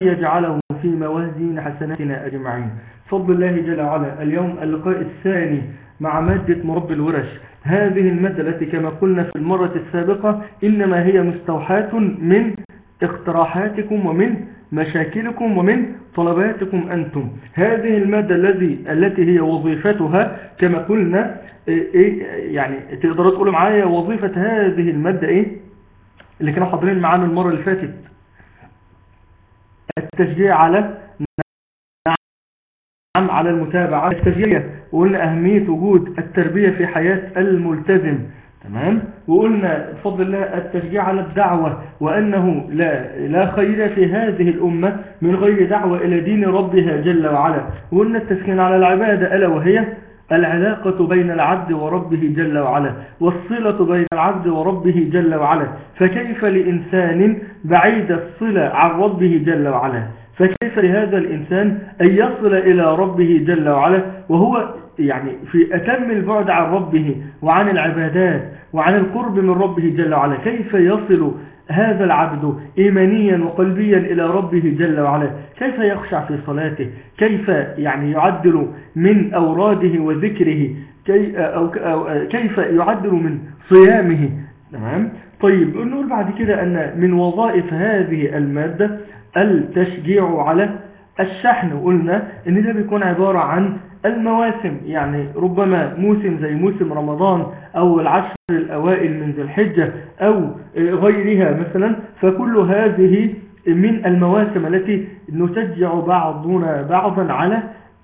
يجعله في موازين حسناتنا أجمعين فضل الله جل وعلا اليوم اللقاء الثاني مع مادة مرب الورش هذه المادة التي كما قلنا في المرة السابقة إنما هي مستوحاة من اقتراحاتكم ومن مشاكلكم ومن طلباتكم أنتم هذه المادة الذي التي هي وظيفتها كما قلنا إيه إيه يعني تقدروا تقولوا معايا وظيفة هذه المادة إيه اللي كانوا حاضرين معانا المرة اللي فاتت التشجيع على نعم على المتابعة التشجيع وقلنا أهمية وجود التربية في حياة الملتزم تمام وقلنا بفضل الله التشجيع على الدعوة وأنه لا, لا خير في هذه الأمة من غير دعوة إلى دين ربها جل وعلا وقلنا التسكين على العبادة ألا وهي العلاقة بين العبد وربه جل وعلا والصلة بين العبد وربه جل وعلا فكيف لإنسان بعيد الصلة عن ربه جل وعلا فكيف لهذا الإنسان أن يصل إلى ربه جل وعلا وهو يعني في أتم البعد عن ربه وعن العبادات وعن القرب من ربه جل وعلا كيف يصل هذا العبد إيمانيا وقلبيا إلى ربه جل وعلا كيف يخشع في صلاته كيف يعني يعدل من أوراده وذكره كي أو كيف يعدل من صيامه تمام طيب نقول بعد كده أن من وظائف هذه المادة التشجيع على الشحن وقلنا ان ده بيكون عبارة عن المواسم يعني ربما موسم زي موسم رمضان او العشر الاوائل من ذي الحجة او غيرها مثلا فكل هذه من المواسم التي نشجع بعضنا بعضا على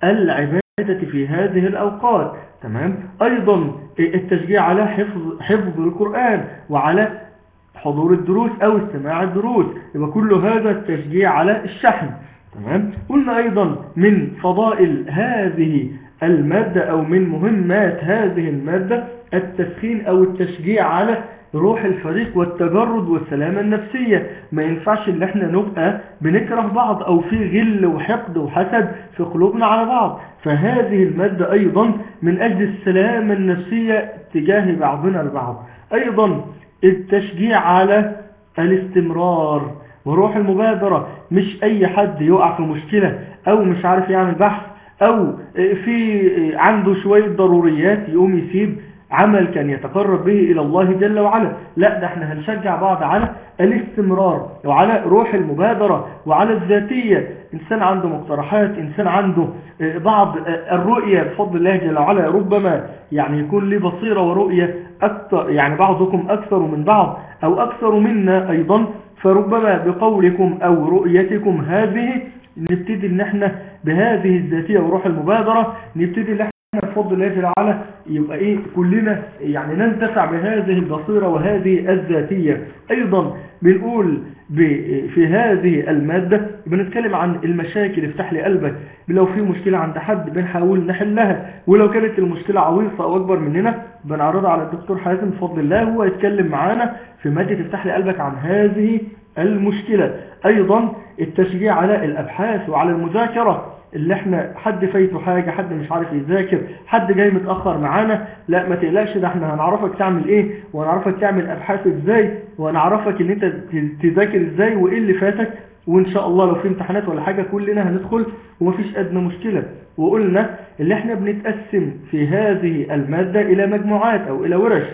العبادة في هذه الاوقات تمام ايضا التشجيع على حفظ, حفظ القرآن وعلى حضور الدروس او استماع الدروس يبقى كل هذا التشجيع على الشحن تمام قلنا ايضا من فضائل هذه المادة او من مهمات هذه المادة التسخين او التشجيع على روح الفريق والتجرد والسلامة النفسية ما ينفعش ان احنا نبقى بنكره بعض او في غل وحقد وحسد في قلوبنا على بعض فهذه المادة ايضا من اجل السلامة النفسية تجاه بعضنا البعض ايضا التشجيع على الاستمرار وروح المبادرة مش اي حد يقع في مشكلة او مش عارف يعمل بحث او في عنده شوية ضروريات يقوم يسيب عمل كان يتقرب به الى الله جل وعلا لا ده احنا هنشجع بعض على الاستمرار وعلى روح المبادرة وعلى الذاتية انسان عنده مقترحات انسان عنده بعض الرؤية بفضل الله جل وعلا ربما يعني يكون له بصيرة ورؤية أكثر يعني بعضكم أكثر من بعض أو أكثر منا أيضا فربما بقولكم أو رؤيتكم هذه نبتدي ان احنا بهذه الذاتية وروح المبادرة نبتدي ان احنا بفضل الله جل وعلا يبقى ايه كلنا يعني ننتفع بهذه البصيرة وهذه الذاتية ايضا بنقول في هذه المادة بنتكلم عن المشاكل افتح لي قلبك لو في مشكلة عند حد بنحاول نحلها ولو كانت المشكلة عويصة او اكبر مننا بنعرضها على الدكتور حازم بفضل الله هو يتكلم معانا في مادة افتح لي قلبك عن هذه المشكلة ايضا التشجيع على الابحاث وعلى المذاكرة اللي احنا حد فايته حاجة حد مش عارف يذاكر حد جاي متأخر معانا لا ما تقلقش ده احنا هنعرفك تعمل ايه وهنعرفك تعمل ابحاث ازاي وهنعرفك ان انت تذاكر ازاي وايه اللي فاتك وان شاء الله لو في امتحانات ولا حاجة كلنا هندخل ومفيش ادنى مشكلة وقلنا اللي احنا بنتقسم في هذه المادة الى مجموعات او الى ورش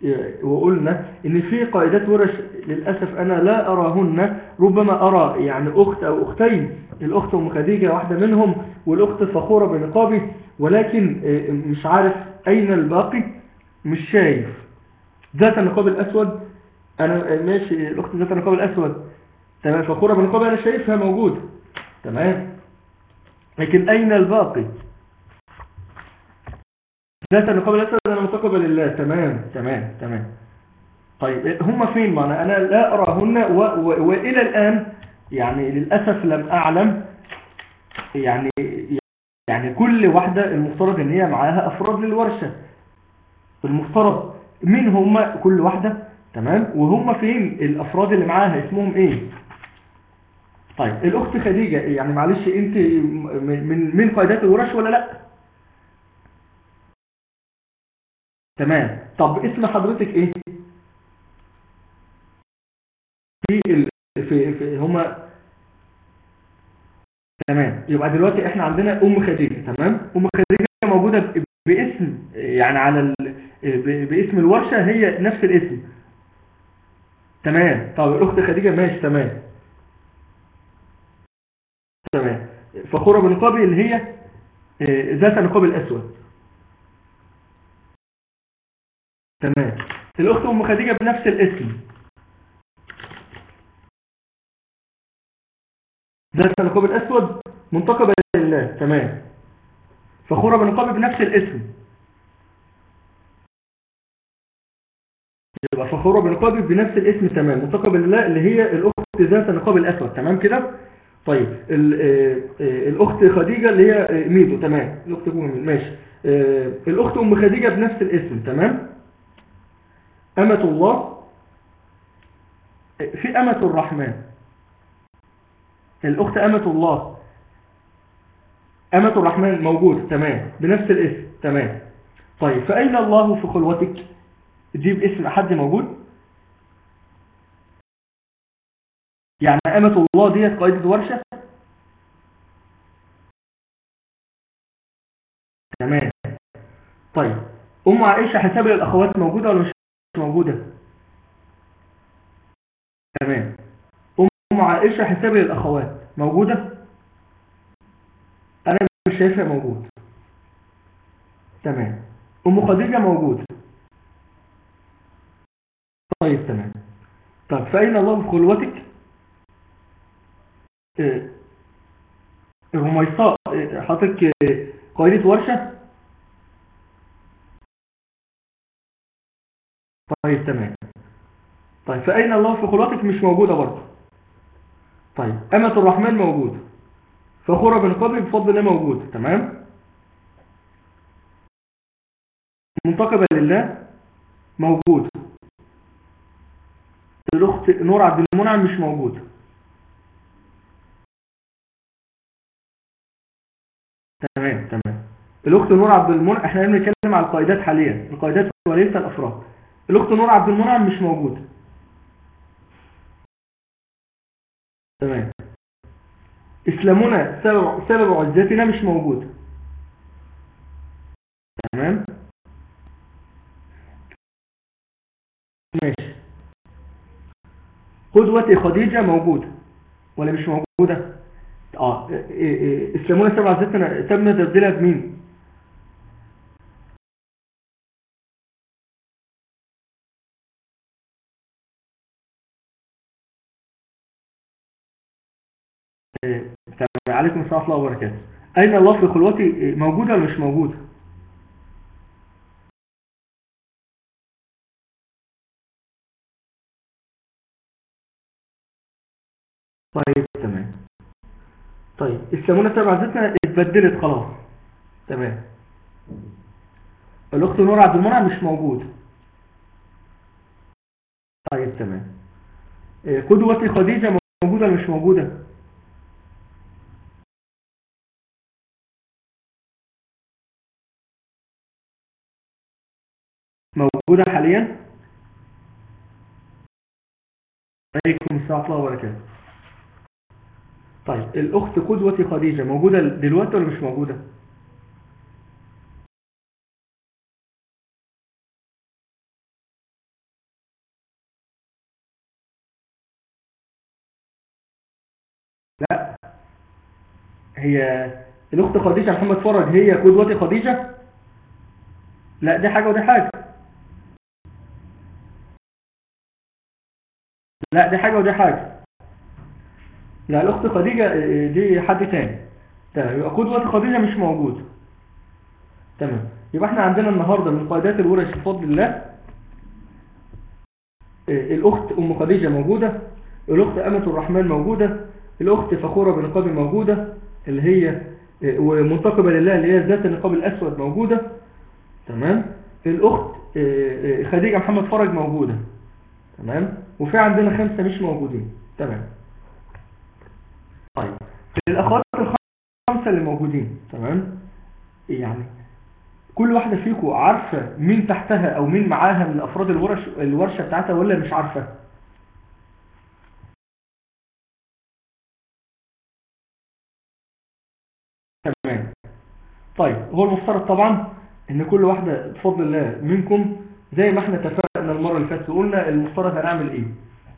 وقلنا ان في قاعدات ورش للأسف انا لا اراهن ربما ارى يعني اخت او اختين الاخت ام خديجة واحدة منهم والاخت فخورة بنقابي ولكن مش عارف اين الباقي مش شايف ذات النقاب الاسود انا ماشي الاخت ذات النقاب الاسود تمام فخورة بنقابي انا شايفها موجودة تمام لكن اين الباقي ذات النقاب الأسود أنا متقبل لله تمام تمام تمام طيب هم فين معنا أنا لا أراهن و... و... وإلى الآن يعني للأسف لم أعلم يعني يعني كل واحدة المفترض ان هي معاها أفراد للورشة المفترض مين هم كل واحدة تمام وهم فين الأفراد اللي معاها اسمهم ايه طيب الأخت خديجة يعني معلش انت من من قائدات الورش ولا لا تمام طب اسم حضرتك ايه في ال... في, في هما يبقى دلوقتي احنا عندنا ام خديجه تمام ام خديجه موجوده ب- باسم يعني على ال... ب- باسم الورشه هي نفس الاسم تمام طب الاخت خديجه ماشي تمام تمام فخوره بن قابل اللي هي آه، ذات النقاب الاسود تمام الاخت ام خديجه بنفس الاسم ذات النقاب الاسود منتقبه لله تمام فخوره بن قابل بنفس الاسم يبقى فخوره بن قابل بنفس الاسم تمام منتقبه لله اللي هي الاخت ذات النقاب الاسود تمام كده طيب ال- آه، آه، الاخت خديجه اللي هي آه، ميدو تمام الاخت ام ميدو ماشي آه، الاخت ام خديجه بنفس الاسم تمام امه الله آه، في امه الرحمن الاخت امه الله امه الرحمن موجود تمام بنفس الاسم تمام طيب فاين الله في خلوتك دي باسم حد موجود يعني أمة الله ديت قائدة ورشة تمام طيب أم عائشة حساب الأخوات موجودة ولا مش موجودة تمام أم عائشة حساب الأخوات موجودة أنا مش شايفها موجود تمام أم خديجة موجود طيب تمام طيب فأين الله في خلوتك آه، رميصاء آه، حاطك آه، قائدة ورشة طيب تمام طيب فأين الله في خلوتك مش موجودة برضه طيب أمة الرحمن موجود فخورة بن قبل بفضل الله موجود تمام منتقبة لله موجود الأخت نور عبد المنعم مش موجود تمام تمام الأخت نور عبد المنعم احنا بنتكلم على القائدات حاليا القائدات وليس الأفراد الأخت نور عبد المنعم مش موجودة تمام إسلامنا سبب, سبب عزتنا مش موجود تمام ماشي قدوتي خديجة موجودة ولا مش موجودة اه إيه- إيه- اسلامنا سبع عزتنا تم تبديلها بمين إيه، تمام. عليكم السلام ورحمة الله وبركاته أين الله في خلوتي إيه، موجودة ولا مش موجودة طيب تمام طيب اسلامنا سبع عزتنا اتبدلت خلاص تمام الأخت نور عبد المنعم مش موجود طيب تمام إيه، قدوتي خديجة موجودة ولا مش موجودة موجودة حاليا عليكم السلام ورحمة الله وبركاته طيب الأخت قدوتي خديجة موجودة دلوقتي ولا مش موجودة لا هي الأخت خديجة محمد فرج هي قدوتي خديجة لا دي حاجة ودي حاجة لا دي حاجة ودي حاجة لا الأخت خديجة آه، دي حد تاني تمام يبقى قدوة خديجة مش موجود تمام يبقى احنا عندنا النهاردة من قائدات الورش بفضل الله آه، الأخت أم خديجة موجودة الأخت أمة الرحمن موجودة الأخت فخورة بنقاب موجودة اللي هي آه، ومنتقبة لله اللي هي ذات النقاب الأسود موجودة تمام الأخت آه، آه، خديجة محمد فرج موجودة تمام وفي عندنا خمسة مش موجودين تمام طيب الأخوات الخمسة اللي موجودين تمام يعني كل واحدة فيكم عارفة مين تحتها أو مين معاها من أفراد الورش الورشة بتاعتها ولا مش عارفة تمام طيب هو المفترض طبعا ان كل واحدة بفضل الله منكم زي ما احنا اتفقنا المرة اللي فاتت وقلنا المفترض هنعمل ايه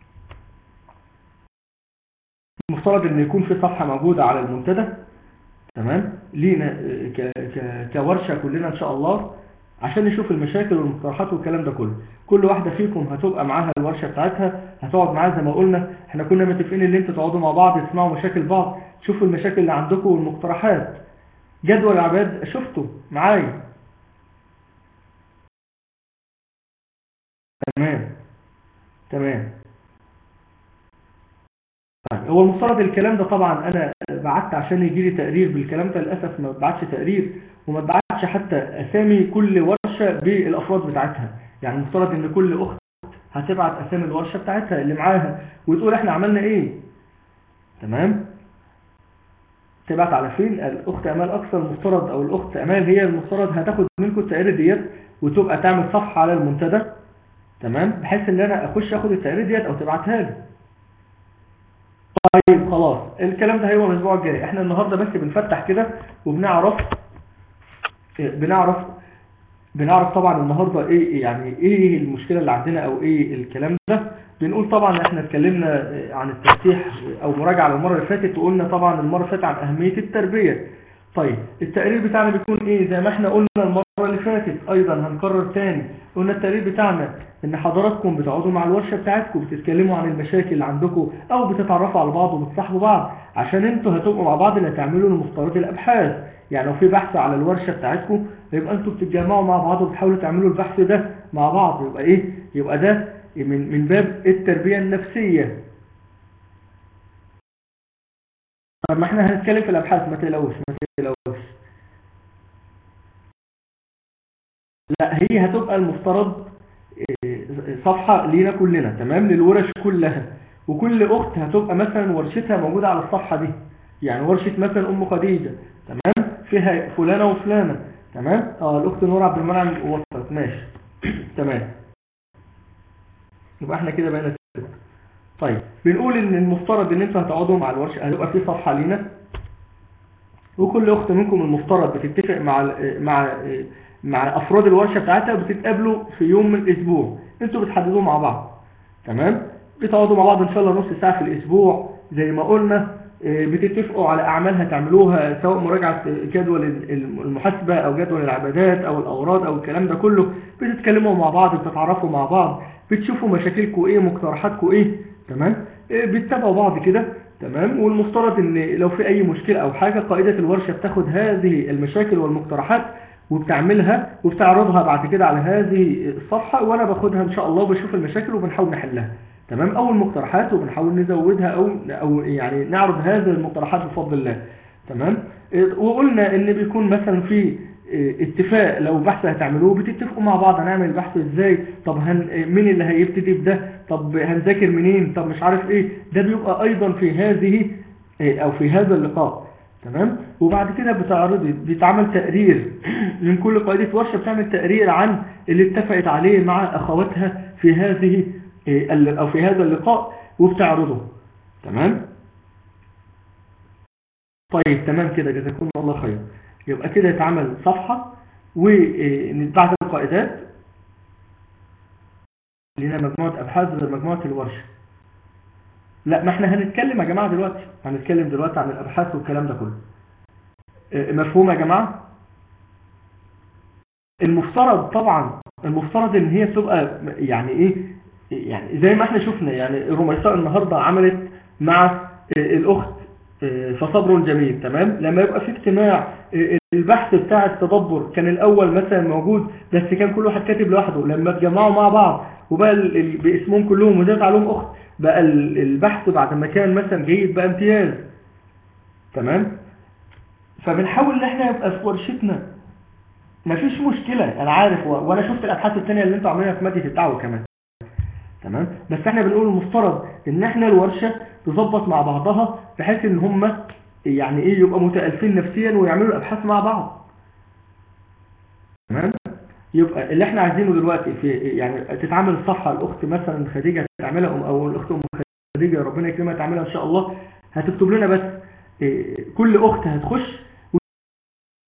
المفترض ان يكون في صفحة موجودة على المنتدى تمام لينا ك... ك... كورشة كلنا ان شاء الله عشان نشوف المشاكل والمقترحات والكلام ده كله كل واحدة فيكم هتبقى معاها الورشة بتاعتها هتقعد معاها زي ما قلنا احنا كنا متفقين ان انتوا تقعدوا مع بعض تسمعوا مشاكل بعض تشوفوا المشاكل اللي عندكم والمقترحات جدول العباد شفتوا معايا تمام تمام طيب هو المفترض الكلام ده طبعا انا بعت عشان يجي لي تقرير بالكلام ده للاسف ما بعتش تقرير وما بعتش حتى اسامي كل ورشه بالافراد بتاعتها يعني المفترض ان كل اخت هتبعت اسامي الورشه بتاعتها اللي معاها وتقول احنا عملنا ايه تمام تبعت على فين الاخت امال اكثر المفترض او الاخت امال هي المفترض هتاخد منكم التقرير ديت وتبقى تعمل صفحه على المنتدى تمام بحيث ان انا اخش اخد التقرير ديت او تبعتها لي طيب خلاص الكلام ده هيبقى الاسبوع الجاي احنا النهارده بس بنفتح كده وبنعرف بنعرف بنعرف طبعا النهارده ايه يعني ايه المشكله اللي عندنا او ايه الكلام ده بنقول طبعا احنا اتكلمنا عن التفتيح او مراجعه للمره اللي فاتت وقلنا طبعا المره اللي فاتت عن اهميه التربيه طيب التقرير بتاعنا بيكون ايه زي ما احنا قلنا المره اللي فاتت ايضا هنكرر تاني قلنا التقرير بتاعنا ان حضراتكم بتقعدوا مع الورشه بتاعتكم بتتكلموا عن المشاكل اللي عندكم او بتتعرفوا على بعض وبتصاحبوا بعض عشان انتوا هتبقوا مع بعض اللي هتعملوا المفترض الابحاث يعني لو في بحث على الورشه بتاعتكم يبقى انتوا بتتجمعوا مع بعض وبتحاولوا تعملوا البحث ده مع بعض يبقى ايه يبقى ده من من باب التربيه النفسيه طب ما احنا هنتكلم في الابحاث ما تقلقوش ما تقلقوش لا هي هتبقى المفترض صفحة لينا كلنا تمام للورش كلها وكل اخت هتبقى مثلا ورشتها موجودة على الصفحة دي يعني ورشة مثلا ام خديجة تمام فيها فلانة وفلانة تمام اه الاخت نور عبد المنعم وصلت ماشي تمام يبقى احنا كده بقينا ستة طيب بنقول ان المفترض ان انتوا هتقعدوا مع الورشة هيبقى في صفحة لينا وكل اخت منكم المفترض بتتفق مع مع مع افراد الورشه بتاعتها بتتقابلوا في يوم من الاسبوع انتوا بتحددوه مع بعض تمام بتقعدوا مع بعض ان شاء الله نص ساعه في الاسبوع زي ما قلنا بتتفقوا على اعمال هتعملوها سواء مراجعه جدول المحاسبه او جدول العبادات او الاوراد او الكلام ده كله بتتكلموا مع بعض بتتعرفوا مع بعض بتشوفوا مشاكلكم ايه مقترحاتكم ايه تمام بتتابعوا بعض كده تمام والمفترض ان لو في اي مشكله او حاجه قائده الورشه بتاخد هذه المشاكل والمقترحات وبتعملها وبتعرضها بعد كده على هذه الصفحة وانا باخدها ان شاء الله وبشوف المشاكل وبنحاول نحلها تمام او المقترحات وبنحاول نزودها او او يعني نعرض هذه المقترحات بفضل الله تمام وقلنا ان بيكون مثلا في اتفاق لو بحث هتعملوه بتتفقوا مع بعض هنعمل البحث ازاي طب هن مين اللي هيبتدي بده طب هنذاكر منين طب مش عارف ايه ده بيبقى ايضا في هذه او في هذا اللقاء تمام وبعد كده بتعرضي بيتعمل تقرير من كل قائدة ورشة بتعمل تقرير عن اللي اتفقت عليه مع اخواتها في هذه او في هذا اللقاء وبتعرضه تمام طيب تمام كده جزاكم الله خير يبقى كده يتعمل صفحة وبعد القائدات لنا مجموعة ابحاث غير مجموعة الورشة لا ما احنا هنتكلم يا جماعة دلوقتي هنتكلم دلوقتي عن الابحاث والكلام ده كله مفهوم يا جماعة المفترض طبعا المفترض ان هي تبقى يعني ايه يعني زي ما احنا شفنا يعني رميساء النهاردة عملت مع الاخت فصبر جميل تمام لما يبقى في اجتماع البحث بتاع التدبر كان الاول مثلا موجود بس كان كل واحد كاتب لوحده لما اتجمعوا مع بعض وبقى باسمهم كلهم وزاد عليهم اخت بقى البحث بعد ما كان مثلا جيد بقى امتياز تمام فبنحاول ان احنا يبقى في ورشتنا مفيش مشكلة انا عارف و... وانا شفت الابحاث التانية اللي انتوا عاملينها في مادة الدعوة كمان تمام بس احنا بنقول المفترض ان احنا الورشة تظبط مع بعضها بحيث ان هم يعني ايه يبقى متألفين نفسيا ويعملوا الابحاث مع بعض تمام يبقى اللي احنا عايزينه دلوقتي في يعني تتعامل الصفحة الاخت مثلا خديجة تعملها او الاخت ام خديجة ربنا يكرمها تعملها ان شاء الله هتكتب لنا بس كل اخت هتخش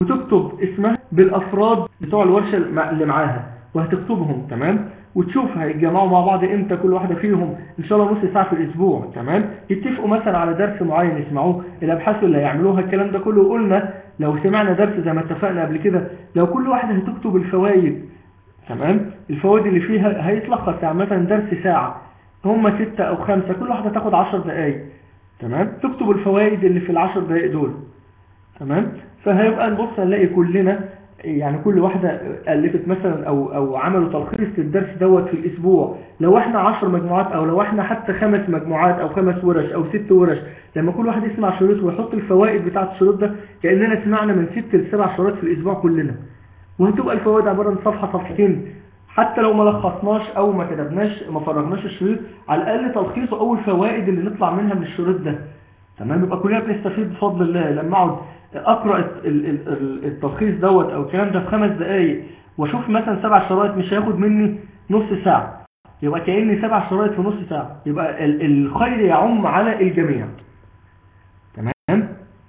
وتكتب اسمها بالافراد بتوع الورشه اللي معاها وهتكتبهم تمام وتشوف هيتجمعوا مع بعض امتى كل واحده فيهم ان شاء الله نص ساعه في الاسبوع تمام يتفقوا مثلا على درس معين يسمعوه الابحاث اللي هيعملوها الكلام ده كله قلنا لو سمعنا درس زي ما اتفقنا قبل كده لو كل واحده هتكتب الفوائد تمام الفوائد اللي فيها هيتلخص يعني مثلا درس ساعه هم ستة او خمسة كل واحده تاخد عشر دقايق تمام تكتب الفوائد اللي في العشر دقايق دول تمام فهيبقى نبص نلاقي كلنا يعني كل واحدة ألفت مثلا أو, أو عملوا تلخيص للدرس دوت في الأسبوع لو احنا عشر مجموعات أو لو احنا حتى خمس مجموعات أو خمس ورش أو ست ورش لما كل واحد يسمع شريط ويحط الفوائد بتاعة الشريط ده كأننا سمعنا من ست لسبع شريط في الأسبوع كلنا وهتبقى الفوائد عبارة عن صفحة صفحتين حتى لو ما لخصناش أو ما كتبناش ما فرغناش الشريط على الأقل تلخيصه أو الفوائد اللي نطلع منها من الشريط ده تمام يبقى كلنا بنستفيد بفضل الله لما اقعد اقرا التلخيص دوت او الكلام ده في خمس دقائق واشوف مثلا سبع شرايط مش هياخد مني نص ساعه يبقى كاني سبع شرايط في نص ساعه يبقى الخير يعم على الجميع تمام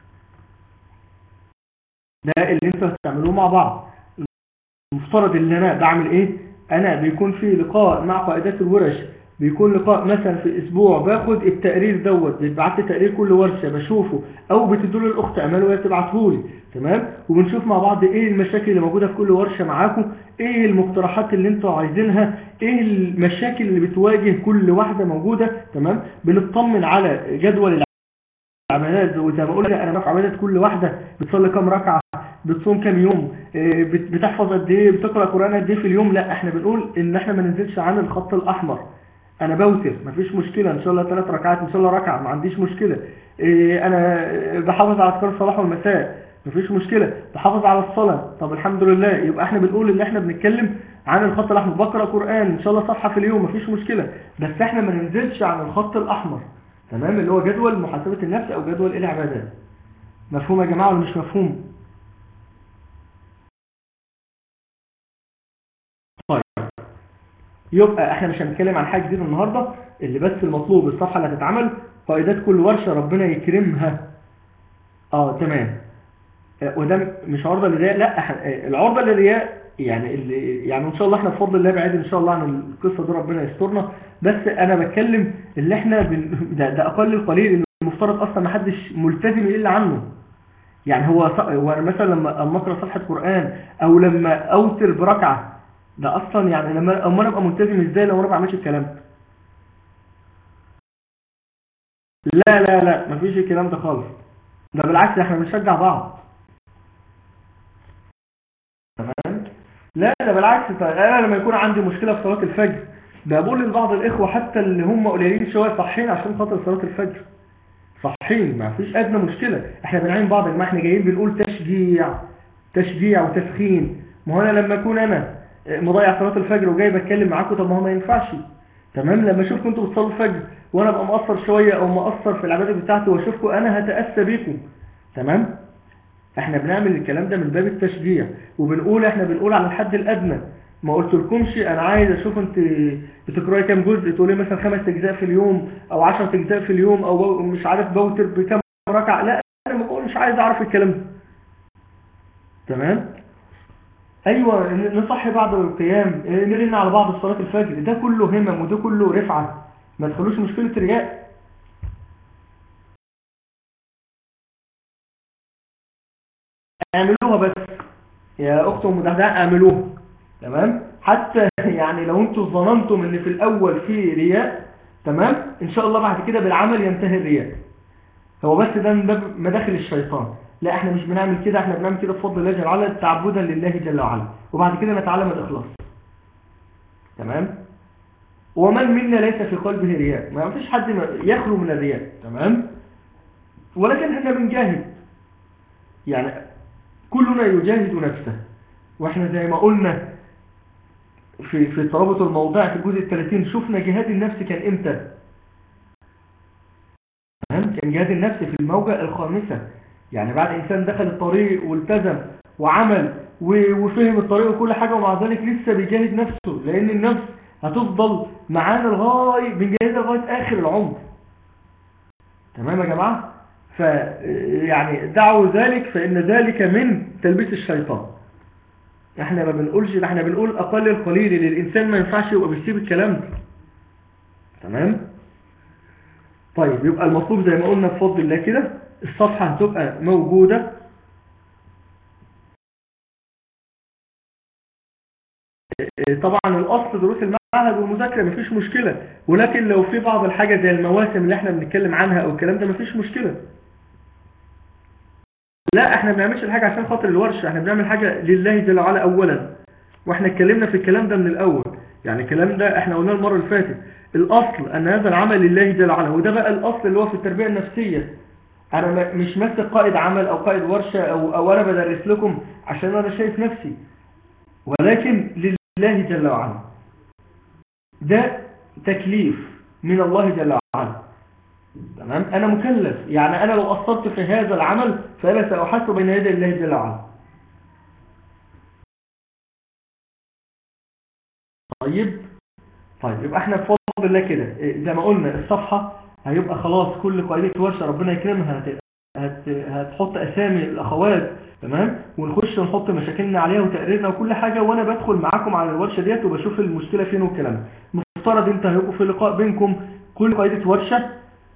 ده اللي انتوا هتعملوه مع بعض المفترض ان انا بعمل ايه انا بيكون في لقاء مع قائدات الورش بيكون لقاء مثلا في اسبوع باخد التقرير دوت بيتبعت لي تقرير كل ورشه بشوفه او بتدوا لي الاخت امال وهي تبعته لي تمام وبنشوف مع بعض ايه المشاكل اللي موجوده في كل ورشه معاكم ايه المقترحات اللي انتوا عايزينها ايه المشاكل اللي بتواجه كل واحده موجوده تمام بنطمن على جدول العمليات وزي ما قلنا انا بعرف عمليات كل واحده بتصلي كام ركعه بتصوم كام يوم بتحفظ قد ايه بتقرا قران قد ايه في اليوم لا احنا بنقول ان احنا ما ننزلش عن الخط الاحمر انا بوتر مفيش مشكلة ان شاء الله ثلاث ركعات ان شاء الله ركعة ما عنديش مشكلة إيه انا بحافظ على اذكار الصباح والمساء مفيش مشكلة بحافظ على الصلاة طب الحمد لله يبقى احنا بنقول ان احنا بنتكلم عن الخط الاحمر بقرا قرآن ان شاء الله صفحة في اليوم مفيش مشكلة بس احنا ما ننزلش عن الخط الاحمر تمام اللي هو جدول محاسبة النفس او جدول العبادات مفهوم يا جماعة ولا مش مفهوم يبقى احنا مش هنتكلم عن حاجه جديده النهارده اللي بس المطلوب الصفحه اللي هتتعمل قائدات كل ورشه ربنا يكرمها اه تمام وده مش عرضه للرياء لا العرضه للرياء يعني اللي يعني ان شاء الله احنا بفضل الله بعيد ان شاء الله عن القصه دي ربنا يسترنا بس انا بتكلم اللي احنا بن... ده, ده اقل القليل اللي المفترض اصلا ما حدش ملتزم يقل عنه يعني هو هو مثلا لما اقرا صفحه قران او لما اوتر بركعه ده اصلا يعني لما اما انا ابقى ملتزم ازاي لو انا ما بعملش الكلام ده لا لا لا مفيش الكلام ده خالص ده بالعكس احنا بنشجع بعض تمام لا ده بالعكس انا لما يكون عندي مشكله في صلاه الفجر ده بقول لبعض الاخوه حتى اللي هم قليلين شويه صحين عشان خاطر صلاه الفجر صحين ما فيش ادنى مشكله احنا بنعين بعض ما احنا جايين بنقول تشجيع تشجيع وتسخين ما هو انا لما اكون انا مضيع صلاه الفجر وجاي بتكلم معاكم طب ما هو ما ينفعش تمام لما اشوفكم انتوا بتصلوا الفجر وانا ابقى مقصر شويه او مقصر في العبادات بتاعتي واشوفكم انا هتاسى بيكم تمام احنا بنعمل الكلام ده من باب التشجيع وبنقول احنا بنقول على الحد الادنى ما قلت لكمش انا عايز اشوف انت بتقراي كام جزء تقولي مثلا خمس اجزاء في اليوم او 10 اجزاء في اليوم او مش عارف بوتر بكام ركعه لا انا ما بقولش عايز اعرف الكلام ده تمام ايوه نصحي بعض القيام نرن على بعض صلاه الفجر ده كله همم وده كله رفعه ما تخلوش مشكله رياء اعملوها بس يا اخت ام دحداح اعملوها تمام حتى يعني لو انتوا ظننتم ان في الاول في رياء تمام ان شاء الله بعد كده بالعمل ينتهي الرياء هو بس ده من باب مداخل الشيطان لا احنا مش بنعمل كده احنا بنعمل كده بفضل الله جل وعلا تعبدا لله جل وعلا وبعد كده نتعلم الاخلاص تمام ومن منا ليس في قلبه رياء ما فيش حد يخلو من الرياء تمام ولكن احنا بنجاهد يعني كلنا يجاهد نفسه واحنا زي ما قلنا في في الترابط الموضعي في الجزء الثلاثين شفنا جهاد النفس كان امتى كان جهاد النفس في الموجة الخامسة يعني بعد إنسان دخل الطريق والتزم وعمل وفهم الطريق وكل حاجة ومع ذلك لسه بيجاهد نفسه لأن النفس هتفضل معانا لغاية بنجاهدها لغاية آخر العمر تمام يا جماعة ف يعني دعوا ذلك فإن ذلك من تلبيس الشيطان احنا ما بنقولش احنا بنقول اقل القليل اللي الانسان ما ينفعش يبقى بيسيب الكلام ده تمام طيب يبقى المطلوب زي ما قلنا بفضل الله كده الصفحة هتبقى موجودة طبعا الاصل دروس المعهد والمذاكرة مفيش مشكلة ولكن لو في بعض الحاجة زي المواسم اللي احنا بنتكلم عنها او الكلام ده مفيش مشكلة لا احنا ما بنعملش الحاجة عشان خاطر الورشة احنا بنعمل حاجة لله جل وعلا اولا واحنا اتكلمنا في الكلام ده من الاول يعني الكلام ده احنا قلناه المرة اللي فاتت الاصل ان هذا العمل لله جل وعلا وده بقى الاصل اللي هو في التربية النفسية انا مش ماسك قائد عمل او قائد ورشة او, أو انا بدرس لكم عشان انا شايف نفسي ولكن لله جل وعلا ده تكليف من الله جل وعلا تمام انا مكلف يعني انا لو قصرت في هذا العمل فانا ساحاسب بين يدي الله جل وعلا طيب طيب يبقى احنا بفضل الله كده زي ما قلنا الصفحة هيبقى خلاص كل قائدة ورشة ربنا يكرمها هت... هت... هتحط اسامي الاخوات تمام ونخش نحط مشاكلنا عليها وتقريرنا وكل حاجة وانا بدخل معاكم على الورشة ديت وبشوف المشكلة فين والكلام مفترض انت هيبقوا في لقاء بينكم كل قائدة ورشة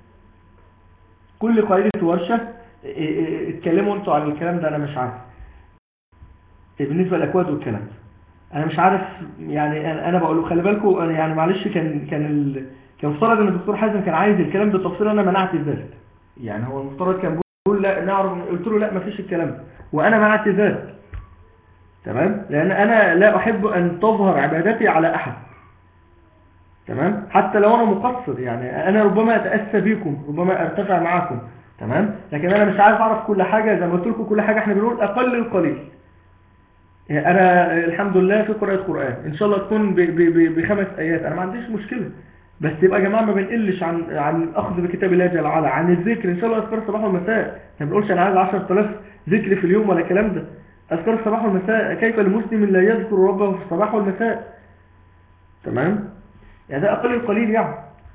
كل قائدة ورشة اتكلموا انتوا عن الكلام ده انا مش عارف بالنسبة للاكواد والكلام ده انا مش عارف يعني انا بقول له خلي بالكم انا يعني معلش كان كان ال... كان مفترض ان الدكتور حازم كان عايز الكلام بالتفصيل انا منعت ذلك يعني هو المفترض كان بيقول لا نعرف قلت له لا مفيش الكلام ده وانا منعت ذلك تمام لان انا لا احب ان تظهر عبادتي على احد تمام حتى لو انا مقصر يعني انا ربما اتاسى بيكم ربما ارتفع معاكم تمام لكن انا مش عارف اعرف كل حاجه زي ما قلت لكم كل حاجه احنا بنقول اقل القليل انا الحمد لله في قراءه قران ان شاء الله تكون بخمس ايات انا ما عنديش مشكله بس يبقى يا جماعه ما بنقلش عن عن الاخذ بكتاب الله جل وعلا عن الذكر ان شاء الله اذكار الصباح والمساء ما بنقولش انا عايز 10000 ذكر في اليوم ولا الكلام ده اذكار الصباح والمساء كيف المسلم لا يذكر ربه في الصباح والمساء تمام يعني ده اقل القليل يعني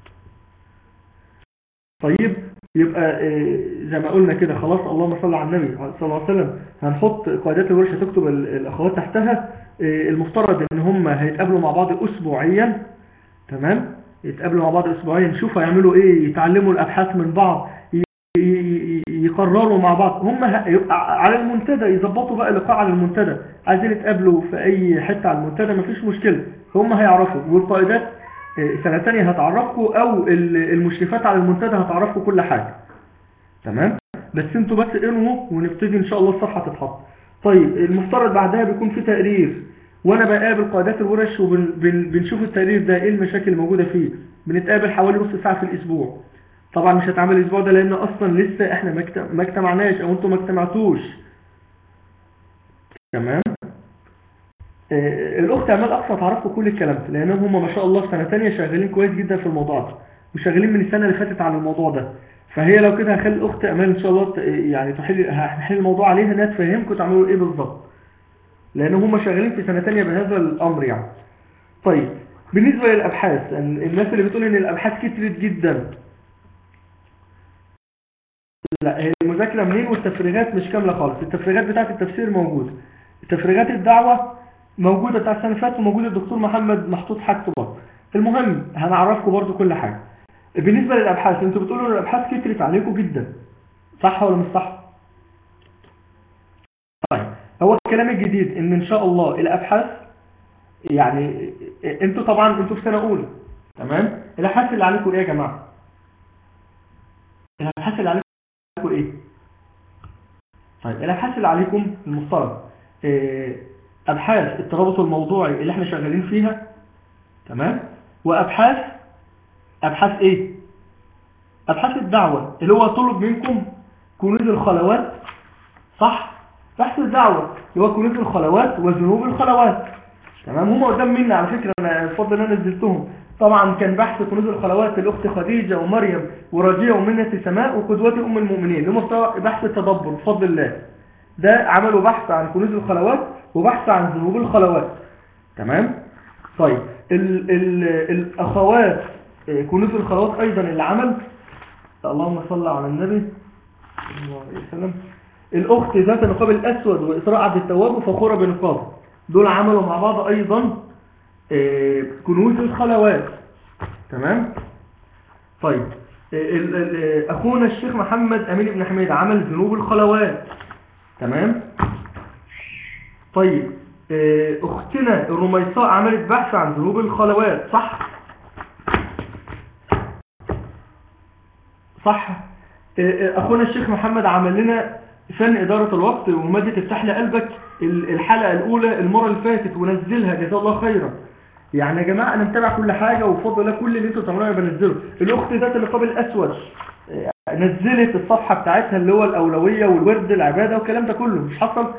طيب يبقى زي ما قلنا كده خلاص اللهم صل على النبي صلى الله عليه وسلم هنحط قاعدات الورشه تكتب الاخوات تحتها المفترض ان هم هيتقابلوا مع بعض اسبوعيا تمام يتقابلوا مع بعض اسبوعيا نشوف هيعملوا ايه يتعلموا الابحاث من بعض يقرروا مع بعض هم على المنتدى يظبطوا بقى لقاء على المنتدى عايزين يتقابلوا في اي حته على المنتدى مفيش مشكله هم هيعرفوا والقائدات سنة تانية هتعرفكم او المشرفات على المنتدى هتعرفكم كل حاجة تمام بس انتوا بس انهوا ونبتدي ان شاء الله الصفحة تتحط طيب المفترض بعدها بيكون في تقرير وانا بقابل قائدات الورش وبنشوف التقرير ده ايه المشاكل الموجودة فيه بنتقابل حوالي نص ساعة في الاسبوع طبعا مش هتعمل الاسبوع ده لان اصلا لسه احنا ما اجتمعناش او انتوا ما اجتمعتوش تمام الاخت امال اقصى تعرفوا كل الكلام ده لانهم هم ما شاء الله في سنه ثانيه شغالين كويس جدا في الموضوع ده وشغالين من السنه اللي فاتت على الموضوع ده فهي لو كده هخلي الاخت امال ان شاء الله يعني تحل هنحل الموضوع عليها انها تفهمكم تعملوا ايه بالظبط لان هم شغالين في سنه ثانيه بهذا الامر يعني طيب بالنسبه للابحاث الناس اللي بتقول ان الابحاث كترت جدا لا هي المذاكره منين والتفريغات مش كامله خالص التفريغات بتاعه التفسير موجوده تفريغات الدعوه موجودة بتاع السنة اللي فاتت وموجود الدكتور محمد محطوط حاجته برضه المهم هنعرفكم برضه كل حاجة بالنسبة للأبحاث انتوا بتقولوا ان الأبحاث كترت عليكم جدا صح ولا مش صح طيب هو الكلام الجديد ان ان شاء الله الأبحاث يعني انتوا طبعا انتوا في سنة أولى تمام الأبحاث اللي عليكم ايه يا جماعة الأبحاث اللي عليكم ايه طيب الأبحاث اللي عليكم المفترض إيه أبحاث الترابط الموضوعي اللي احنا شغالين فيها تمام وأبحاث أبحاث إيه أبحاث الدعوة اللي هو طلب منكم كنوز الخلوات صح بحث الدعوة اللي هو كنوز الخلوات وذنوب الخلوات تمام هم قدام مني على فكرة أنا اتفضل أنا نزلتهم طبعا كان بحث كنوز الخلوات الأخت خديجة ومريم ورجية ومنة سماء وقدوة أم المؤمنين اللي هم بحث التدبر بفضل الله ده عملوا بحث عن كنوز الخلوات وبحث عن ذنوب الخلوات تمام طيب ال ال الأخوات كنوز الخلوات أيضا اللي عمل اللهم صل على النبي الله عليه وسلم الأخت ذات النقاب الأسود وإسراء عبد التواب وفخورة بنقاب دول عملوا مع بعض أيضا آه، كنوز الخلوات تمام طيب آه، ال- ال- آه، أخونا الشيخ محمد أمين بن حميد عمل ذنوب الخلوات تمام طيب آه، أختنا الرميصاء عملت بحث عن ذنوب الخلوات صح صح آه، آه، أخونا الشيخ محمد عمل لنا فن إدارة الوقت ومادة افتح لي قلبك ال- الحلقة الأولى المرة اللي فاتت ونزلها جزاه الله خيرا يعني يا جماعة أنا متابع كل حاجة وفضل الله كل اللي انتوا بتعملوه أنا بنزله الأخت ذات النقاب الأسود آه، نزلت الصفحة بتاعتها اللي هو الأولوية والورد العبادة والكلام ده كله مش حصل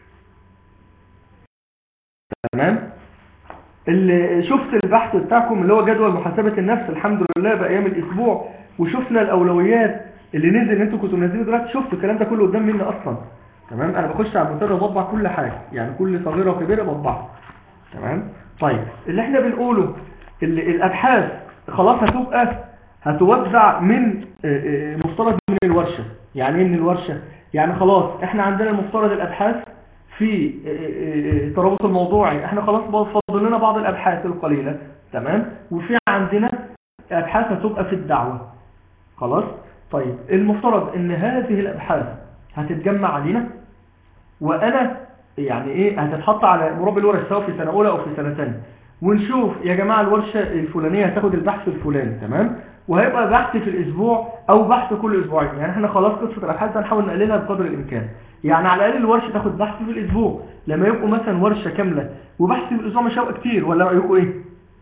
تمام اللي شفت البحث بتاعكم اللي هو جدول محاسبة النفس الحمد لله بأيام الأسبوع وشفنا الأولويات اللي نزل اللي انتوا كنتوا منزلينه دلوقتي شفتوا الكلام ده كله قدام مني أصلا تمام أنا بخش على المنتدى وبطبع كل حاجة يعني كل صغيرة وكبيرة بطبعها تمام طيب اللي احنا بنقوله اللي الأبحاث خلاص هتبقى هتوزع من آه، آه، مفترض من الورشة يعني ايه من الورشة يعني خلاص احنا عندنا المفترض الأبحاث في آه، آه، الترابط الموضوعي احنا خلاص بقى فاضل لنا بعض الابحاث القليله تمام وفي عندنا ابحاث هتبقى في الدعوه خلاص طيب المفترض ان هذه الابحاث هتتجمع علينا وانا يعني ايه هتتحط على مربي الورش سواء في سنه اولى او في سنه ثانيه ونشوف يا جماعه الورشه الفلانيه هتاخد البحث الفلاني تمام وهيبقى بحث في الاسبوع او بحث كل اسبوعين يعني احنا خلاص قصه الابحاث هنحاول نقللها بقدر الامكان يعني على الاقل الورشه تاخد بحث في الاسبوع لما يبقوا مثلا ورشه كامله وبحث في الاسبوع مش هيبقى كتير ولا رايكم ايه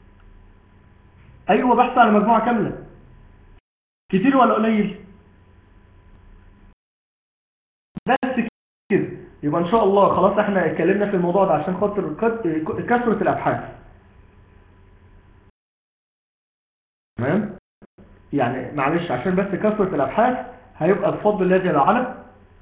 ايوه بحث على مجموعه كامله كتير ولا قليل بس كده يبقى ان شاء الله خلاص احنا اتكلمنا في الموضوع ده عشان خاطر كت- كثره الابحاث تمام يعني معلش عشان بس كثره الابحاث هيبقى بفضل الله جل وعلا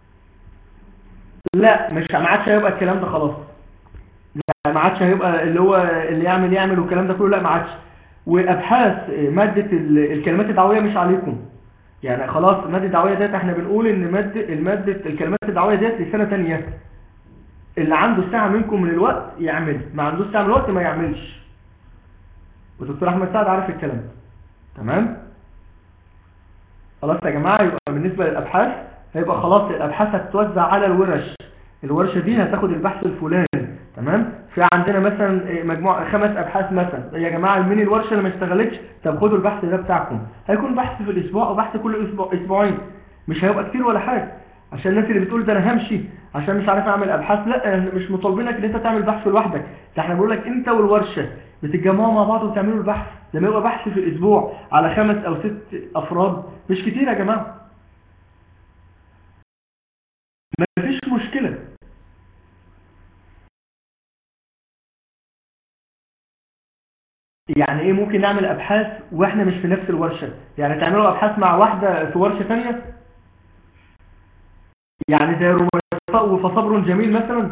لا مش ما عادش هيبقى الكلام ده خلاص لا ما عادش هيبقى اللي هو اللي يعمل يعمل والكلام ده كله لا ما عادش وابحاث ماده ال- الكلمات الدعويه مش عليكم يعني خلاص الماده الدعويه ديت احنا بنقول ان ماده الماده الكلمات الدعويه ديت لسنه ثانيه اللي عنده ساعه منكم من الوقت يعمل ما عندوش ساعه من الوقت ما يعملش والدكتور احمد سعد عارف الكلام ده تمام خلاص يا جماعه يبقى بالنسبه للابحاث هيبقى خلاص الابحاث هتتوزع على الورش الورشه دي هتاخد البحث الفلاني تمام في عندنا مثلا مجموعه خمس ابحاث مثلا يا جماعه من الورشه اللي ما اشتغلتش طب خدوا البحث ده بتاعكم هيكون بحث في الاسبوع او بحث كل اسبوع اسبوعين مش هيبقى كتير ولا حاجه عشان الناس اللي بتقول ده انا همشي عشان مش عارف اعمل ابحاث لا احنا مش مطالبينك ان انت تعمل بحث لوحدك ده احنا بنقول لك انت والورشه بتتجمعوا مع بعض وتعملوا البحث لما يبقى بحث في الاسبوع على خمس او ست افراد مش كتير يا جماعه مفيش مشكله يعني ايه ممكن نعمل ابحاث واحنا مش في نفس الورشه يعني تعملوا ابحاث مع واحده في ورشه ثانيه يعني زي رميصاء وفصبر جميل مثلا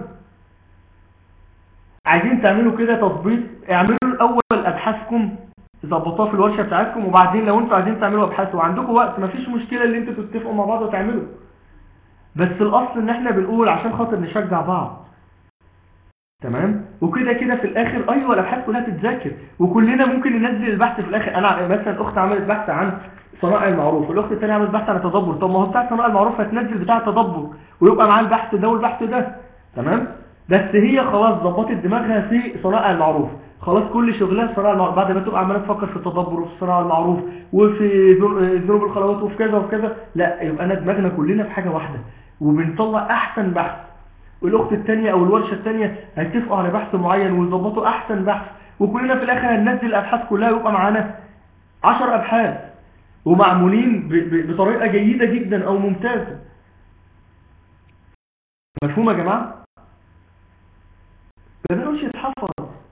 عايزين تعملوا كده تظبيط اعملوا الاول ابحاثكم ظبطوها في الورشه بتاعتكم وبعدين لو انتوا عايزين تعملوا ابحاث وعندكم وقت مفيش مشكله اللي انتوا تتفقوا مع بعض وتعملوا بس الاصل ان احنا بنقول عشان خاطر نشجع بعض تمام وكده كده في الاخر ايوه الابحاث كلها تتذاكر وكلنا ممكن ننزل البحث في الاخر انا مثلا اخت عملت بحث عن صنائع المعروف والاخت الثانيه عملت بحث عن التدبر طب ما هو بتاع صنائع المعروف هتنزل بتاع التدبر ويبقى معاه البحث ده والبحث ده تمام بس هي خلاص ظبطت دماغها في صنائع المعروف خلاص كل شغلها في صنائع المعروف بعد ما تبقى عماله تفكر في التدبر وفي صنائع المعروف وفي ذنو- ذنوب الخلوات وفي كذا وفي كذا لا يبقى انا دماغنا كلنا في حاجه واحده وبنطلع احسن بحث والاخت الثانيه او الورشه الثانيه هيتفقوا على بحث معين ويظبطوا احسن بحث وكلنا في الاخر هننزل الابحاث كلها ويبقى معانا 10 ابحاث ومعمولين ب- ب- بطريقه جيده جدا او ممتازه مفهوم يا جماعه ما بنقولش يتحفظ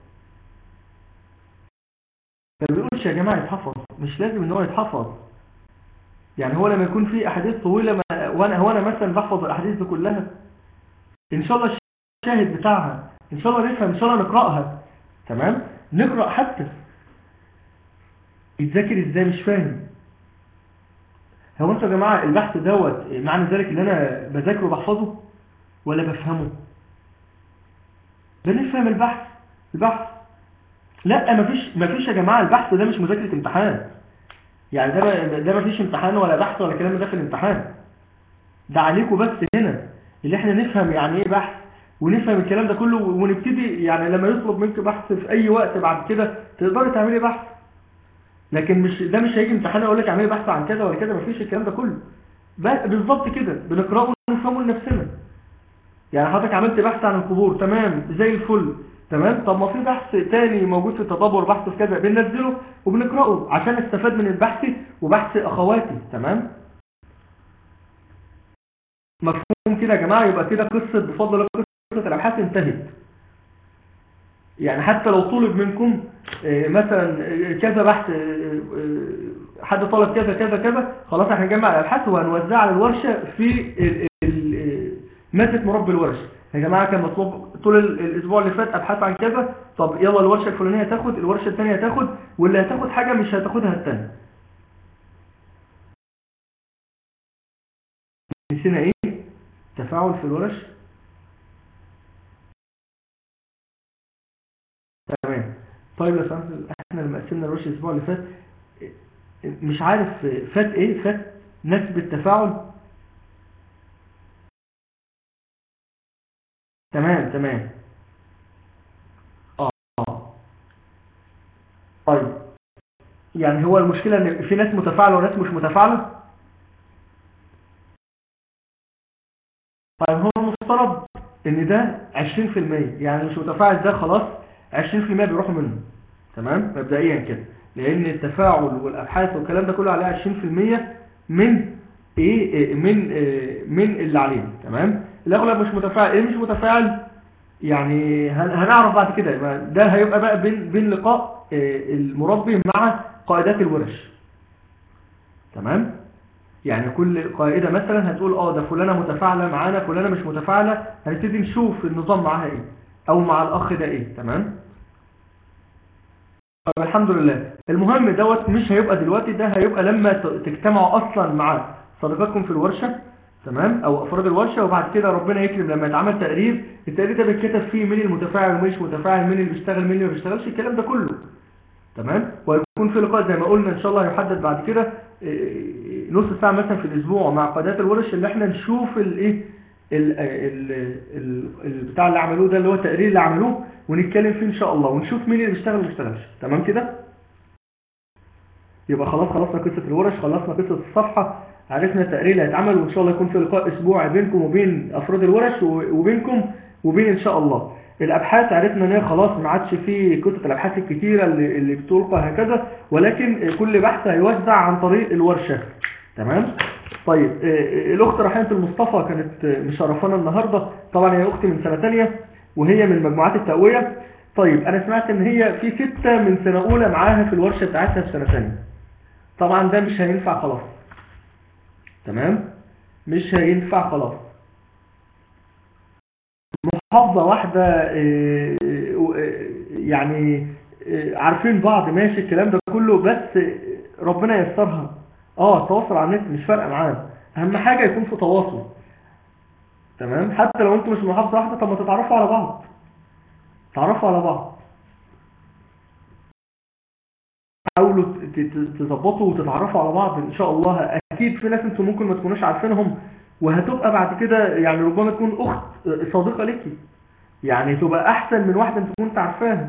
ما بنقولش يا جماعه يتحفظ مش لازم ان هو يتحفظ يعني هو لما يكون في احاديث طويله ما وانا هو انا مثلا بحفظ الاحاديث دي كلها ان شاء الله الشاهد بتاعها ان شاء الله نفهم ان شاء الله نقراها تمام نقرا حتى يتذاكر ازاي مش فاهم هو انتوا يا جماعة البحث دوت معنى ذلك ان انا بذاكره وبحفظه ولا بفهمه بنفهم البحث البحث لا مفيش مفيش يا جماعة البحث ده مش مذاكرة امتحان يعني ده ده مفيش امتحان ولا بحث ولا كلام ده في الامتحان ده عليكم بس هنا اللي احنا نفهم يعني ايه بحث ونفهم الكلام ده كله ونبتدي يعني لما يطلب منك بحث في اي وقت بعد كده تقدري تعملي بحث لكن مش ده مش هيجي امتحان اقول لك اعملي بحث عن كذا ولا كذا مفيش الكلام ده كله بس بالظبط كده بنقراه ونفهمه لنفسنا يعني حضرتك عملت بحث عن القبور تمام زي الفل تمام طب ما في بحث تاني موجود في التدبر بحث في كذا بننزله وبنقراه عشان نستفاد من البحث وبحث اخواتي تمام مفهوم كده يا جماعه يبقى كده قصه بفضل الله قصه الابحاث انتهت يعني حتى لو طلب منكم آه، مثلا آه، كذا بحث آه، آه، حد طلب كذا كذا كذا خلاص احنا نجمع الابحاث وهنوزعها على الورشه في ال- ال- آه، ماده مربي الورش يا جماعه كان مطلوب طول ال- الاسبوع اللي فات ابحاث عن كذا طب يلا الورشه الفلانيه تاخد الورشه الثانيه تاخد واللي هتاخد حاجه مش هتاخدها الثانيه نسينا ايه تفاعل في الورش تمام طيب يا سامح احنا لما قسمنا الورش الاسبوع اللي فات مش عارف فات ايه فات نسبة تفاعل تمام تمام اه آه. طيب يعني هو المشكلة ان في ناس متفاعلة وناس مش متفاعلة طيب هو المفترض ان ده 20% يعني مش متفاعل ده خلاص 20% بيروحوا منه تمام مبدئيا كده لان التفاعل والابحاث والكلام ده كله عليه 20% من ايه إيه، من إيه، من اللي عليه تمام الاغلب مش متفاعل ايه مش متفاعل يعني هن- هنعرف بعد كده يبقى ده هيبقى بقى بين بين لقاء إيه، المربي مع قائدات الورش تمام يعني كل قائدة مثلا هتقول اه ده فلانة متفاعلة معانا فلانة مش متفاعلة هنبتدي نشوف النظام معاها ايه او مع الاخ ده ايه تمام طب الحمد لله المهم دوت مش هيبقى دلوقتي ده هيبقى لما ت- تجتمعوا اصلا مع صديقاتكم في الورشة تمام او افراد الورشة وبعد كده ربنا يكرم لما يتعمل تقرير التقرير ده بيتكتب فيه مين المتفاعل ومين مش متفاعل مين اللي بيشتغل مين اللي ما بيشتغلش الكلام ده كله تمام ويكون في لقاء زي ما قلنا ان شاء الله هيحدد بعد كده إيه، نص ساعة مثلا في الاسبوع مع قادات الورش اللي احنا نشوف الايه ال- ال- ال- البتاع اللي عملوه ده اللي هو التقرير اللي عملوه ونتكلم فيه ان شاء الله ونشوف مين اللي بيشتغل وما بيشتغلش تمام كده يبقى خلاص خلصنا قصة الورش خلصنا قصة الصفحة عرفنا التقرير اللي هيتعمل وان شاء الله يكون في لقاء اسبوعي بينكم وبين افراد الورش و- وبينكم وبين ان شاء الله الابحاث عرفنا ان هي خلاص ما عادش في كتب الابحاث الكتيره اللي اللي بتلقى هكذا ولكن كل بحث هيوزع عن طريق الورشه تمام طيب آه، آه، الاخت رحمه المصطفى كانت آه، مشرفانا النهارده طبعا هي اختي من سنه ثانيه وهي من مجموعات التقويه طيب انا سمعت ان هي في سته من سنه اولى معاها في الورشه بتاعتها في سنه ثانيه طبعا ده مش هينفع خلاص تمام مش هينفع خلاص محافظة واحدة آه، آه، يعني آه، عارفين بعض ماشي الكلام ده كله بس آه، ربنا ييسرها اه التواصل على النت مش فارقة معانا اهم حاجة يكون في تواصل تمام حتى لو انتوا مش من محافظة واحدة طب ما تتعرفوا على بعض تعرفوا على بعض حاولوا ت- ت- تظبطوا وتتعرفوا على بعض ان شاء الله اكيد في ناس انتوا ممكن ما تكونوش عارفينهم وهتبقى بعد كده يعني ربما تكون اخت صديقة ليكي يعني تبقى احسن من واحدة انت كنت عارفاها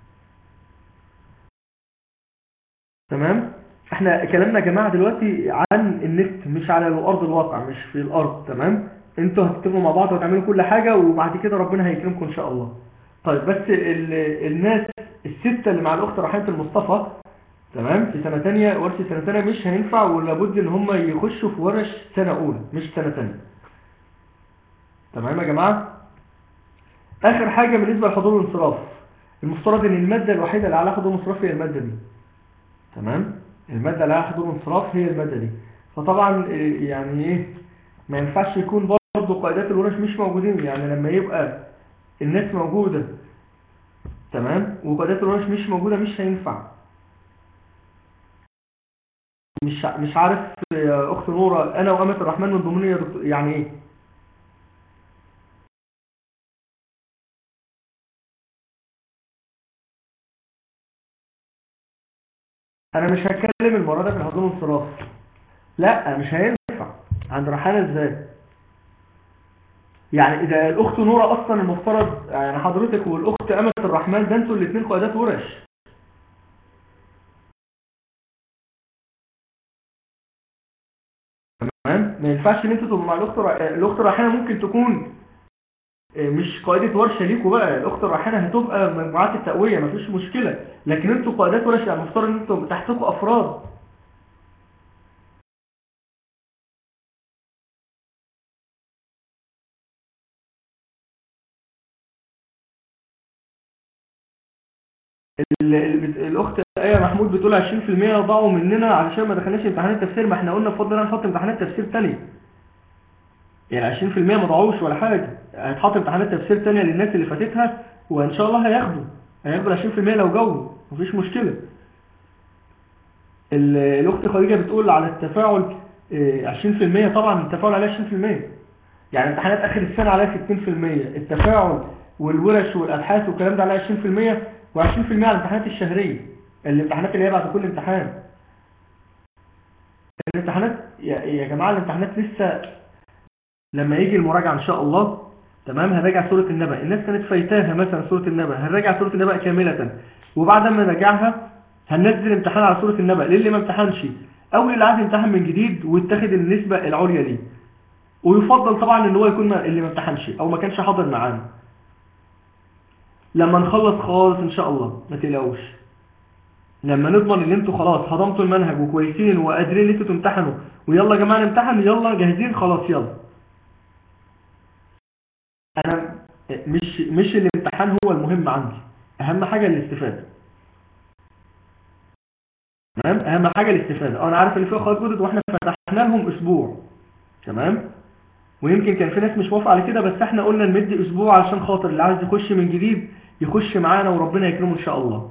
تمام احنا كلامنا يا جماعة دلوقتي عن النت مش على الارض الواقع مش في الارض تمام انتوا هتتفقوا مع بعض وتعملوا كل حاجة وبعد كده ربنا هيكرمكم ان شاء الله طيب بس ال- الناس الستة اللي مع الاخت رحمة المصطفى تمام في سنة تانية ورش سنة تانية مش هينفع ولابد ان هم يخشوا في ورش سنة اولى مش سنة تانية تمام يا جماعة اخر حاجة بالنسبة لحضور الانصراف المفترض ان المادة الوحيدة اللي عليها حضور انصراف هي المادة دي تمام المادة اللي عليها حضور انصراف هي المادة دي فطبعا إيه، يعني ايه ما ينفعش يكون برضه قائدات الورش مش موجودين يعني لما يبقى الناس موجودة تمام وقائدات الورش مش موجودة مش هينفع مش مش عارف يا اخت نوره انا وامه الرحمن من ضمنيه يا دكتور يعني ايه انا مش هتكلم المره دي في الهضوم انصراف لا مش هينفع عند رحانه ازاي يعني اذا الاخت نوره اصلا المفترض يعني حضرتك والاخت امه الرحمن ده انتوا الاثنين قائدات ورش تمام ما ينفعش ان انتوا تبقوا مع الاخت رح- الاخت رحانه ممكن تكون آه، مش قائده ورشه ليكوا بقى الاخت الرحانه هتبقى مجموعات التقويه مفيش مشكله لكن انتوا قائدات ورش يعني المفترض ان انتوا تحتكم افراد ال- ال- الاخت ايه محمود بتقول 20% ضاعوا مننا علشان ما دخلناش امتحانات تفسير ما احنا قلنا بفضل الله نحط امتحانات تفسير تانية يعني 20% ما ضاعوش ولا حاجه هتحط امتحانات تفسير تانية للناس اللي فاتتها وان شاء الله هياخدوا هياخدوا ال 20% لو جو مفيش مشكله ال- الاخت خديجه بتقول على التفاعل آه، 20% طبعا التفاعل عليه 20% يعني امتحانات اخر السنه عليها 60% التفاعل والورش والابحاث والكلام ده عليها 20% و20% على الامتحانات الشهريه الامتحانات اللي هي بعد كل امتحان الامتحانات يا يا جماعه الامتحانات لسه لما يجي المراجعه ان شاء الله تمام هنراجع سوره النبأ الناس كانت فايتاها مثلا سوره النبأ هنراجع سوره النبأ كامله وبعد ما نراجعها هننزل امتحان على سوره النبأ للي ما امتحنش او للي عايز يمتحن من جديد ويتخذ النسبه العليا ليه ويفضل طبعا ان هو يكون ما- اللي ما امتحنش او ما كانش حاضر معانا لما نخلص خالص ان شاء الله ما تقلقوش لما نضمن ان انتوا خلاص هضمتوا المنهج وكويسين وقادرين ان انتوا تمتحنوا ويلا يا جماعه نمتحن يلا جاهزين خلاص يلا انا مش مش الامتحان هو المهم عندي اهم حاجه الاستفاده تمام اهم حاجه الاستفاده اه انا عارف ان في اخوات جدد واحنا فتحنا لهم اسبوع تمام ويمكن كان في ناس مش موافقه على كده بس احنا قلنا نمد اسبوع علشان خاطر اللي عايز يخش من جديد يخش معانا وربنا يكرمه ان شاء الله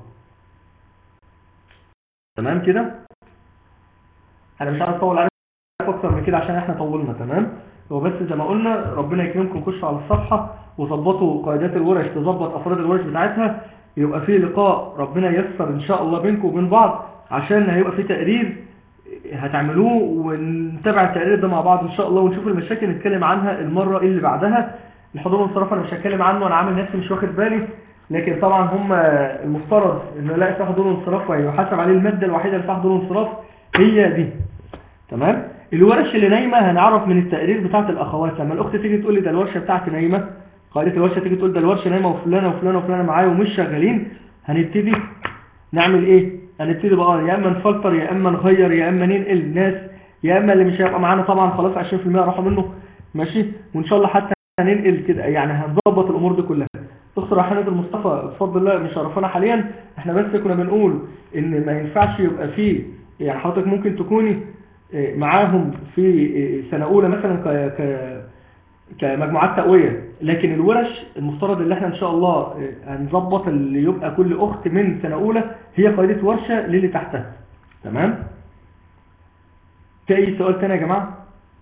تمام كده انا مش عايز اطول عليكم اكتر من كده عشان احنا طولنا تمام هو بس زي ما قلنا ربنا يكرمكم خشوا على الصفحه وظبطوا قائدات الورش تظبط افراد الورش بتاعتها يبقى في لقاء ربنا ييسر ان شاء الله بينكم وبين بعض عشان هيبقى في تقرير هتعملوه ونتابع التقرير ده مع بعض ان شاء الله ونشوف المشاكل نتكلم عنها المره اللي بعدها الحضور والانصراف انا مش هتكلم عنه انا عامل نفسي مش واخد بالي لكن طبعا هم المفترض ان لا في حضور وانصراف ويحاسب عليه الماده الوحيده اللي فيها حضور وانصراف هي دي تمام الورش اللي نايمه هنعرف من التقرير بتاعت الاخوات لما الاخت تيجي تقول لي ده الورشه بتاعتي نايمه قائده الورشه تيجي تقول ده الورشه نايمه وفلانه وفلانه وفلانه معايا ومش شغالين هنبتدي نعمل ايه هنبتدي بقى يا اما نفلتر يا اما نغير يا اما ننقل الناس يا اما اللي مش هيبقى معانا طبعا خلاص 20% راحوا منه ماشي وان شاء الله حتى هننقل كده يعني هنظبط الامور دي كلها دكتور حماد المصطفى بفضل الله مشرفانا حاليا احنا بس كنا بنقول ان ما ينفعش يبقى فيه يعني حضرتك ممكن تكوني اه، معاهم في اه، سنه اولى مثلا ك ك كمجموعات تقويه لكن الورش المفترض اللي احنا ان شاء الله اه، هنظبط اللي يبقى كل اخت من سنه اولى هي قائده ورشه للي تحتها تمام في اي سؤال تاني يا جماعه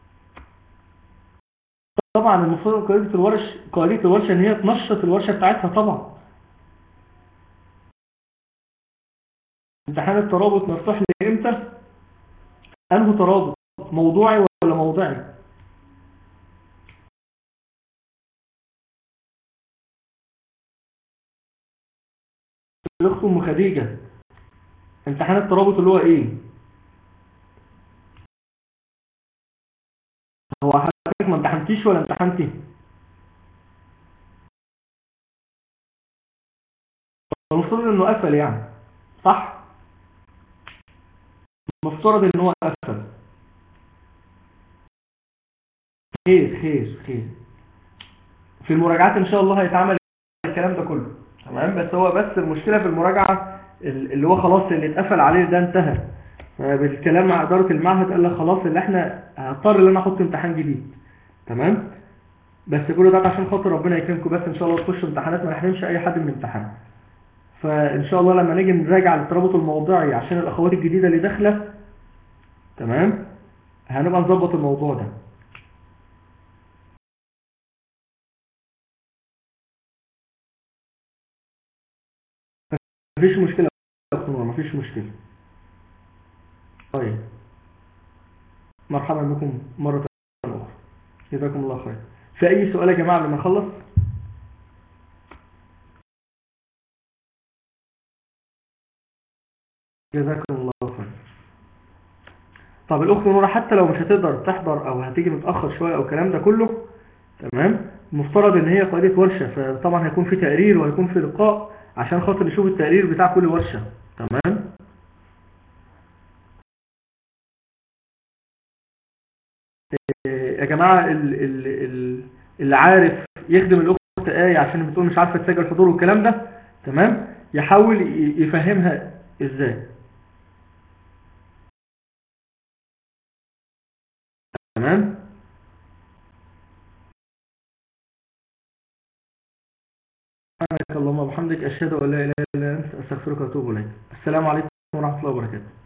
طبعا المفروض قائده الورش قائده الورشه ان هي تنشط الورشه بتاعتها طبعا امتحان الترابط مفتوح لي امتى انه ترابط موضوعي ولا موضعي الاخت ام خديجه امتحان الترابط اللي هو ايه هو حضرتك ما امتحنتيش ولا امتحنتي المفترض انه قفل يعني صح المفترض ان هو قفل خير خير خير في المراجعات ان شاء الله هيتعمل الكلام ده كله تمام بس هو بس المشكله في المراجعه اللي هو خلاص اللي اتقفل عليه ده انتهى بالكلام مع اداره المعهد قال لك خلاص اللي احنا هضطر ان انا احط امتحان جديد تمام بس كل ده عشان خاطر ربنا يكرمكم بس ان شاء الله تخشوا امتحانات ما نحرمش اي حد من الامتحان فان شاء الله لما نيجي نراجع الترابط الموضوعي عشان الاخوات الجديده اللي داخله تمام هنبقى نظبط الموضوع ده مفيش مشكلة يا أخت نور مفيش مشكلة طيب مرحبا بكم مرة أخرى جزاكم الله خير في أي سؤال يا جماعة قبل ما نخلص جزاكم الله خير طب الأخت نورة حتى لو مش هتقدر تحضر أو هتيجي متأخر شوية أو الكلام ده كله تمام مفترض إن هي قائدة ورشة فطبعا هيكون في تقرير وهيكون في لقاء عشان خاطر نشوف التقرير بتاع كل ورشة تمام يا جماعة ال- ال- ال- اللي عارف يخدم الأخت آية عشان بتقول مش عارفة تسجل حضور والكلام ده تمام يحاول ي- يفهمها ازاي تمام سبحانك اللهم وبحمدك أشهد أن لا إله إلا أنت أستغفرك وأتوب إليك السلام عليكم ورحمة الله وبركاته